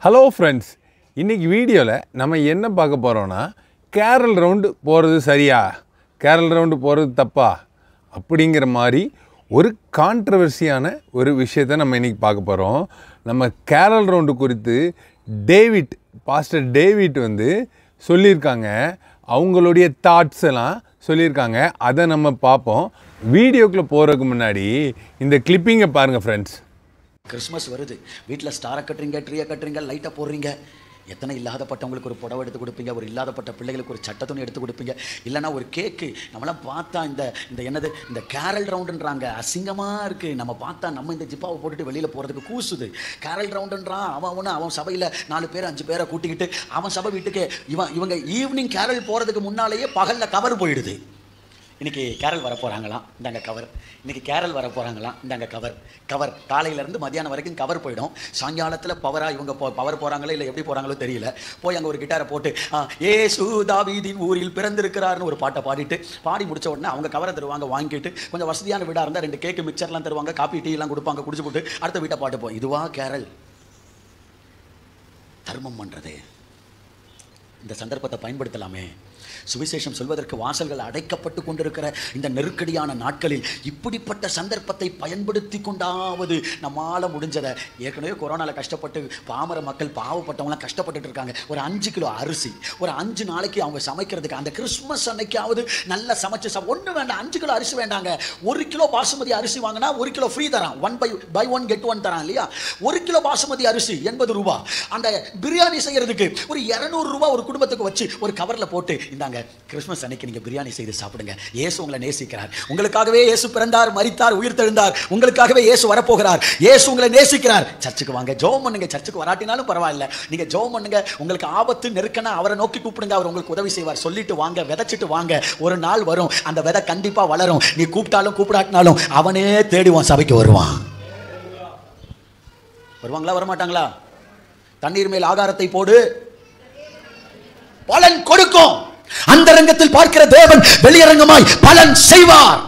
hello friends இன்றைக்கி வீடியோவில் நம்ம என்ன பார்க்க போகிறோன்னா கேரல் ரவுண்டு போகிறது சரியா கேரல் ரவுண்டு போகிறது தப்பா அப்படிங்கிற மாதிரி ஒரு கான்ட்ரவர்சியான ஒரு விஷயத்தை நம்ம இன்றைக்கி பார்க்க போகிறோம் நம்ம கேரல் ரவுண்டு குறித்து டேவிட் பாஸ்டர் டேவிட் வந்து சொல்லியிருக்காங்க அவங்களுடைய தாட்ஸ் எல்லாம் சொல்லியிருக்காங்க அதை நம்ம பார்ப்போம் வீடியோக்குள்ளே போகிறதுக்கு முன்னாடி இந்த கிளிப்பிங்கை பாருங்கள் ஃப்ரெண்ட்ஸ் கிறிஸ்மஸ் வருது வீட்டில் ஸ்டாரை கட்டுறீங்க ட்ரீயை கட்டுறீங்க லைட்டை போடுறீங்க எத்தனை இல்லாதப்பட்டவங்களுக்கு ஒரு புடவை எடுத்து கொடுப்பீங்க ஒரு இல்லாதப்பட்ட பிள்ளைகளுக்கு ஒரு சட்ட துணி எடுத்து கொடுப்பீங்க இல்லைன்னா ஒரு கேக்கு நம்மளாம் பார்த்தா இந்த இந்த என்னது இந்த கேரல் ரவுண்டுன்றாங்க அசிங்கமாக இருக்குது நம்ம பார்த்தா நம்ம இந்த ஜிப்பாவை போட்டுட்டு வெளியில் போகிறதுக்கு கூசுது கேரல் ரவுண்டுன்றான் அவன் அவனு அவன் சபையில் நாலு பேர் அஞ்சு பேரை கூட்டிக்கிட்டு அவன் சபை வீட்டுக்கு இவன் இவங்க ஈவினிங் கேரல் போகிறதுக்கு முன்னாலேயே பகலில் கவர் போயிடுது இன்னைக்கு கேரல் வர போகிறாங்களாம் இந்தாங்க கவர் இன்னைக்கு கேரல் வர போகிறாங்களாம் இந்தாங்க கவர் கவர் காலையிலேருந்து மத்தியானம் வரைக்கும் கவர் போயிடும் சாயங்காலத்தில் பவராக இவங்க போ பவர் போகிறாங்களோ இல்லை எப்படி போகிறாங்களோ தெரியல போய் அங்கே ஒரு கிட்டாரை போட்டு ஆ, ஏசு தாவீதின் ஊரில் பிறந்திருக்கிறார்னு ஒரு பாட்டை பாடிட்டு பாடி முடிச்ச உடனே அவங்க கவரை தருவாங்க வாங்கிட்டு கொஞ்சம் வசதியான வீடாக இருந்தால் ரெண்டு கேக்கு மிக்சர்லாம் தருவாங்க காப்பி டீ எல்லாம் கொடுப்பாங்க குடிச்சு போட்டு அடுத்த வீட்டை பாட்டு போ இதுவா கேரல் தர்மம் பண்ணுறது இந்த சந்தர்ப்பத்தை பயன்படுத்தலாமே சுவிசேஷம் சொல்வதற்கு வாசல்கள் அடைக்கப்பட்டு கொண்டிருக்கிற இந்த நெருக்கடியான நாட்களில் இப்படிப்பட்ட சந்தர்ப்பத்தை பயன்படுத்தி கொண்டாவது நம்மால முடிஞ்சதை ஏற்கனவே கொரோனாவில் கஷ்டப்பட்டு பாமர மக்கள் பாவப்பட்டவங்களாம் கஷ்டப்பட்டுட்டு இருக்காங்க ஒரு அஞ்சு கிலோ அரிசி ஒரு அஞ்சு நாளைக்கு அவங்க சமைக்கிறதுக்கு அந்த கிறிஸ்மஸ் அன்னைக்காவது நல்லா சமைச்சு சா ஒன்று வேண்டாம் அஞ்சு கிலோ அரிசி வேண்டாங்க ஒரு கிலோ பாசுமதி அரிசி வாங்கினா ஒரு கிலோ ஃப்ரீ தரான் one buy buy one get one தரான் இல்லையா ஒரு கிலோ பாசுமதி அரிசி எண்பது ரூபா அந்த பிரியாணி செய்யறதுக்கு ஒரு இரநூறு ரூபா ஒரு குடும்பத்துக்கு வச்சு ஒரு கவரில் போட்டு இந்தாங்க கிறிஸ்மஸ் அன்னைக்கு நீங்கள் பிரியாணி செய்து சாப்பிடுங்க இயேசு உங்களை நேசிக்கிறார் உங்களுக்காகவே இயேசு பிறந்தார் மரித்தார் உயிர் தெழுந்தார் உங்களுக்காகவே இயேசு வரப்போகிறார் இயேசு உங்களை நேசிக்கிறார் சர்ச்சுக்கு வாங்க ஜெபம் பண்ணுங்க சர்ச்சுக்கு வராட்டினாலும் பரவாயில்ல நீங்க ஜெபம் பண்ணுங்க உங்களுக்கு ஆபத்து நெருக்கனா அவரை நோக்கி கூப்பிடுங்க அவர் உங்களுக்கு உதவி செய்வார் சொல்லிட்டு வாங்க விதைச்சிட்டு வாங்க ஒரு நாள் வரும் அந்த விதை கண்டிப்பா வளரும் நீ கூப்பிட்டாலும் கூப்பிடாட்டினாலும் அவனே தேடுவான் சபைக்கு வருவான் வருவாங்களா வரமாட்டாங்களா தண்ணீர் மேல் ஆகாரத்தை போடு பலன் கொடுக்கும் அந்த ரங்கத்தில் பார்க்கிற தேவன் வெளியரங்கமாய் பலன் செய்வார்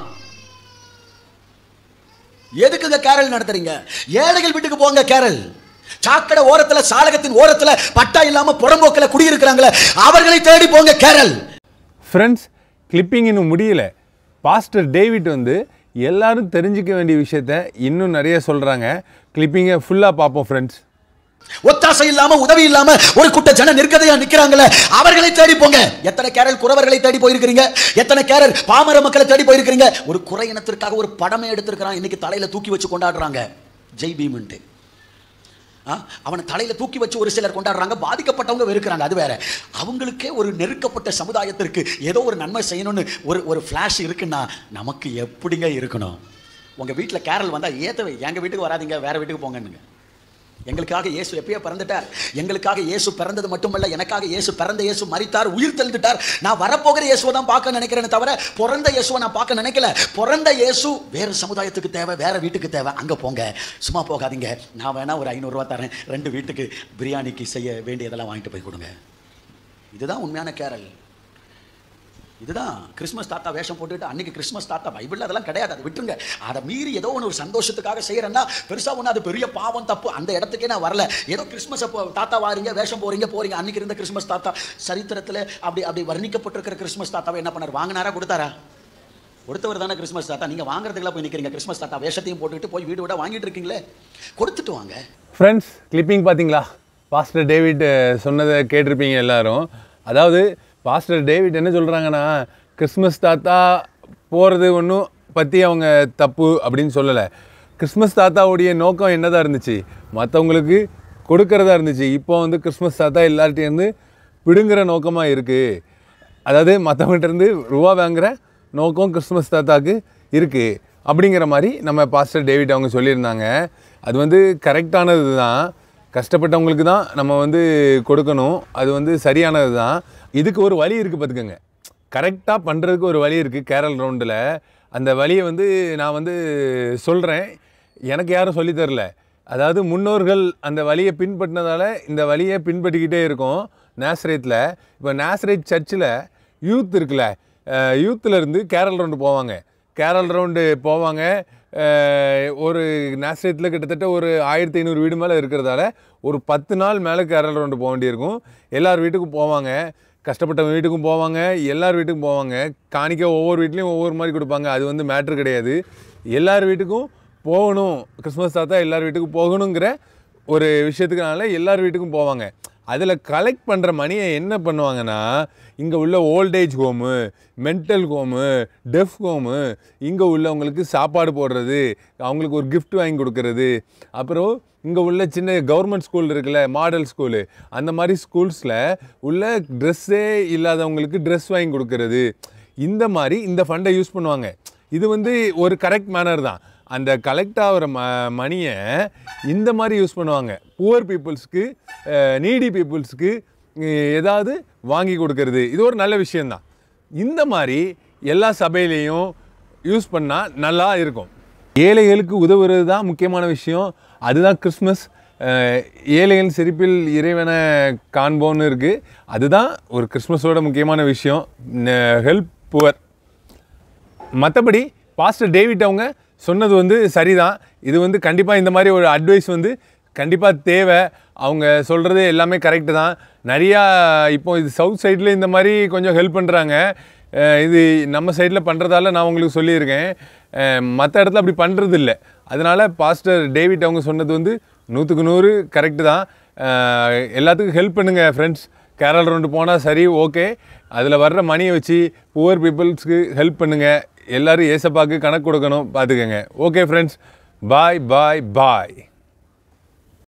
எதுக்குங்க கேரல் நடத்துறீங்க ஏழைகள் வீட்டுக்கு போங்க கேரல் சாக்கடை ஓரத்துல சாலகத்தின் ஓரத்துல பட்டா இல்லாம புறம்போக்கில் குடியிருக்கிறாங்களே அவர்களை தேடி போங்க கேரல் ஃப்ரெண்ட்ஸ் கிளிப்பிங் இன்னும் முடியல பாஸ்டர் டேவிட் வந்து எல்லாரும் தெரிஞ்சுக்க வேண்டிய விஷயத்த இன்னும் நிறைய சொல்கிறாங்க கிளிப்பிங்கை ஃபுல்லாக பார்ப்போம் ஃப்ரெண்ட்ஸ் ஒத்தாசை இல்லாம உதவி இல்லாம ஒரு கூட்ட ஜன நிற்கதையா நிக்கிறாங்களே அவர்களை தேடி போங்க எத்தனை கேரல் குறவர்களை தேடி போயிருக்கிறீங்க எத்தனை கேரல் பாமர மக்களை தேடி போயிருக்கிறீங்க ஒரு குறை இனத்திற்காக ஒரு படமே எடுத்திருக்கிறான் இன்னைக்கு தலையில தூக்கி வச்சு கொண்டாடுறாங்க ஜெய் பீம்ன்ட்டு ஆ, அவனை தலையில தூக்கி வச்சு ஒரு சிலர் கொண்டாடுறாங்க பாதிக்கப்பட்டவங்க வெறுக்கிறாங்க அது வேற அவங்களுக்கே ஒரு நெருக்கப்பட்ட சமுதாயத்திற்கு ஏதோ ஒரு நன்மை செய்யணும்னு ஒரு ஒரு ஃப்ளாஷ் இருக்குன்னா நமக்கு எப்படிங்க இருக்கணும் உங்க வீட்டில் கேரல் வந்தா ஏத்தவை எங்க வீட்டுக்கு வராதீங்க வேற வீட்டுக்கு போங்கன்னுங்க எங்களுக்காக இயேசு எப்பயோ பிறந்துட்டார் எங்களுக்காக இயேசு பிறந்தது மட்டுமல்ல எனக்காக இயேசு பிறந்த இயேசு மரித்தார் உயிர் தெழுந்துட்டார் நான் வரப்போகிற இயேசுவை தான் பார்க்க நினைக்கிறேனே தவிர பிறந்த இயேசுவை நான் பார்க்க நினைக்கல பிறந்த இயேசு வேறு சமுதாயத்துக்கு தேவை வேற வீட்டுக்கு தேவை அங்கே போங்க சும்மா போகாதீங்க நான் வேணா ஒரு ஐநூறுரூவா தரேன் ரெண்டு வீட்டுக்கு பிரியாணிக்கு செய்ய வேண்டியதெல்லாம் வாங்கிட்டு போய் கொடுங்க இதுதான் உண்மையான கேரல் இதுதான் கிறிஸ்மஸ் தாத்தா வேஷம் போட்டுட்டு அன்னைக்கு கிறிஸ்மஸ் தாத்தா பைபிள் அதெல்லாம் கிடையாது அதை விட்டுருங்க அதை மீறி ஏதோ ஒன்று ஒரு சந்தோஷத்துக்காக செய்கிறேன்னா பெருசாக ஒன்று அது பெரிய பாவம் தப்பு அந்த இடத்துக்கே நான் வரல ஏதோ கிறிஸ்மஸ் அப்போ தாத்தா வாரீங்க வேஷம் போறீங்க போறீங்க அன்னைக்கு இருந்த கிறிஸ்மஸ் தாத்தா சரித்திரத்தில் அப்படி அப்படி வர்ணிக்கப்பட்டிருக்கிற கிறிஸ்மஸ் தாத்தாவை என்ன பண்ணார் வாங்கினாரா கொடுத்தாரா கொடுத்தவர் தானே கிறிஸ்மஸ் தாத்தா நீங்கள் வாங்குறதுக்குலாம் போய் நிற்கிறீங்க கிறிஸ்மஸ் தாத்தா வேஷத்தையும் போட்டுக்கிட்டு போய் வீடு விட வாங்கிட்டு இருக்கீங்களே கொடுத்துட்டு வாங்க ஃப்ரெண்ட்ஸ் கிளிப்பிங் பார்த்தீங்களா பாஸ்டர் டேவிட் அஹ், சொன்னதை கேட்டிருப்பீங்க எல்லாரும் அதாவது பாஸ்டர் டேவிட் என்ன சொல்கிறாங்கன்னா கிறிஸ்மஸ் தாத்தா போகிறது ஒன்றும் பற்றி அவங்க தப்பு அப்படின்னு சொல்லலை கிறிஸ்மஸ் தாத்தாவுடைய நோக்கம் என்னதான் இருந்துச்சு மற்றவங்களுக்கு கொடுக்கறதா இருந்துச்சு இப்போ வந்து கிறிஸ்மஸ் தாத்தா எல்லார்ட்டையும் பிடுங்குற நோக்கமாக இருக்குது அதாவது மற்றவங்ககிட்ட இருந்து ரூபா வாங்குற நோக்கம் கிறிஸ்மஸ் தாத்தாக்கு இருக்குது அப்படிங்கிற மாதிரி நம்ம பாஸ்டர் டேவிட் அவங்க சொல்லியிருந்தாங்க அது வந்து கரெக்டானது தான் கஷ்டப்பட்டவங்களுக்கு தான் நம்ம வந்து கொடுக்கணும் அது வந்து சரியானது தான் இதுக்கு ஒரு வழி இருக்குது பார்த்துக்கோங்க கரெக்டாக பண்ணுறதுக்கு ஒரு வழி இருக்குது கேரல் ரவுண்டில் அந்த வழியை வந்து நான் வந்து சொல்கிறேன் எனக்கு யாரும் சொல்லித் தரல அதாவது முன்னோர்கள் அந்த வழியை பின்பற்றினதால இந்த வழியை பின்பற்றிக்கிட்டே இருக்கோம் நேசரேத்தில் இப்போ நேசரேட் சர்ச்சில் யூத் இருக்குல்ல யூத்தில் இருந்து கேரல் ரவுண்டு போவாங்க கேரல் ரவுண்டு போவாங்க அஹ், ஒரு நேசரத்தில் கிட்டத்தட்ட ஒரு ஆயிரத்தி ஐநூறு வீடு மேலே இருக்கிறதால ஒரு பத்து நாள் மேலே கேரளா ரவுண்டு போக வேண்டியிருக்கும் எல்லார் வீட்டுக்கும் போவாங்க கஷ்டப்பட்டவங்க வீட்டுக்கும் போவாங்க எல்லார் வீட்டுக்கும் போவாங்க காணிக்க ஒவ்வொரு வீட்லேயும் ஒவ்வொரு மாதிரி கொடுப்பாங்க அது வந்து மேட்ரு கிடையாது எல்லார் வீட்டுக்கும் போகணும் கிறிஸ்மஸ் தாத்தா எல்லார் வீட்டுக்கும் போகணுங்கிற ஒரு விஷயத்துக்குனால எல்லார் வீட்டுக்கும் போவாங்க அதில் கலெக்ட் பண்ணுற மணியை என்ன பண்ணுவாங்கன்னா இங்கே உள்ள old age home mental home deaf home இங்கே உள்ளவங்களுக்கு சாப்பாடு போடுறது அவங்களுக்கு ஒரு gift வாங்கி கொடுக்கறது அப்புறம் இங்கே உள்ள சின்ன கவர்மெண்ட் ஸ்கூல் இருக்குல்ல மாடல் ஸ்கூலு அந்த மாதிரி ஸ்கூல்ஸில் உள்ள ட்ரெஸ்ஸே இல்லாதவங்களுக்கு ட்ரெஸ் வாங்கி கொடுக்கறது இந்த மாதிரி இந்த ஃபண்டை யூஸ் பண்ணுவாங்க இது வந்து ஒரு கரெக்ட் மேனர் தான் அந்த கலெக்ட் ஆகிற ம மணியை இந்த மாதிரி யூஸ் பண்ணுவாங்க புவர் பீப்புள்ஸ்க்கு நீடி பீப்புள்ஸ்க்கு ஏதாவது வாங்கி கொடுக்கறது இது ஒரு நல்ல விஷயந்தான் இந்த மாதிரி எல்லா சபையிலையும் யூஸ் பண்ணால் நல்லா இருக்கும் ஏழைகளுக்கு உதவுறது தான் முக்கியமான விஷயம் அதுதான் கிறிஸ்மஸ் அஹ், ஏழைகள் சிரிப்பில் இறைவனை காண்போன்னு இருக்குது அதுதான் ஒரு கிறிஸ்மஸோட முக்கியமான விஷயம் ஹெல்ப் புவர் மற்றபடி பாஸ்டர் டேவிட் அவங்க சொன்னது வந்து சரிதான் இது வந்து கண்டிப்பாக இந்த மாதிரி ஒரு அட்வைஸ் வந்து கண்டிப்பாக தேவை அவங்க சொல்கிறது எல்லாமே கரெக்டு தான் நிறையா இப்போ இது சவுத் சைடில் இந்த மாதிரி கொஞ்சம் ஹெல்ப் பண்ணுறாங்க இது நம்ம சைடில் பண்ணுறதால நான் உங்களுக்கு சொல்லியிருக்கேன் மற்ற இடத்துல அப்படி பண்ணுறது இல்லை அதனால் பாஸ்டர் டேவிட் அவங்க சொன்னது வந்து நூற்றுக்கு நூறு கரெக்டு தான் அஹ், எல்லாத்துக்கும் ஹெல்ப் பண்ணுங்கள் ஃப்ரெண்ட்ஸ் கேரளா ரவுண்டு போனால் சரி ஓகே அதில் வர்ற மணியை வச்சு புவர் பீப்புள்ஸ்க்கு ஹெல்ப் பண்ணுங்கள் எல்லாரும் ஏசப்பாக்கு கணக்கு கொடுக்கணும் பார்த்துக்கோங்க ஓகே ஃப்ரெண்ட்ஸ் பாய் பாய் பாய்